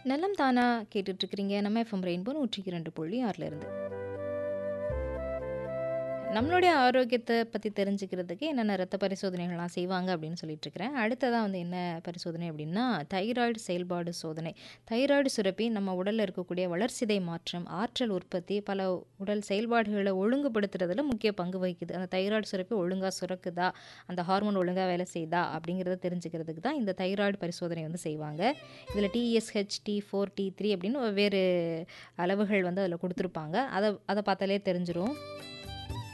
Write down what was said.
நலம் தானா கேட்டுட்ருக்கிறீங்க நம்ம எஃப்எம் ரெயின்போ நூற்றி இரண்டு புள்ளி ஆறில் இருந்து நம்மளுடைய ஆரோக்கியத்தை பற்றி தெரிஞ்சுக்கிறதுக்கு என்னென்ன ரத்த பரிசோதனைகள்லாம் செய்வாங்க அப்படின்னு சொல்லிட்டு இருக்கிறேன் அடுத்ததாக வந்து என்ன பரிசோதனை அப்படின்னா தைராய்டு செயல்பாடு சோதனை தைராய்டு சுரப்பி நம்ம உடலில் இருக்கக்கூடிய வளர்சிதை மாற்றம் ஆற்றல் உற்பத்தி பல உடல் செயல்பாடுகளை ஒழுங்குபடுத்துறதுல முக்கிய பங்கு வகிக்குது அந்த தைராய்டு சுரப்பி ஒழுங்காக சுரக்குதா அந்த ஹார்மோன் ஒழுங்காக வேலை செய்யுதா அப்படிங்கிறத தெரிஞ்சுக்கிறதுக்கு தான் இந்த தைராய்டு பரிசோதனை வந்து செய்வாங்க இதில் TSH T four T three அப்படின்னு வெவ்வேறு அளவுகள் வந்து அதில் கொடுத்துருப்பாங்க அதை அதை பார்த்தாலே தெரிஞ்சிரும்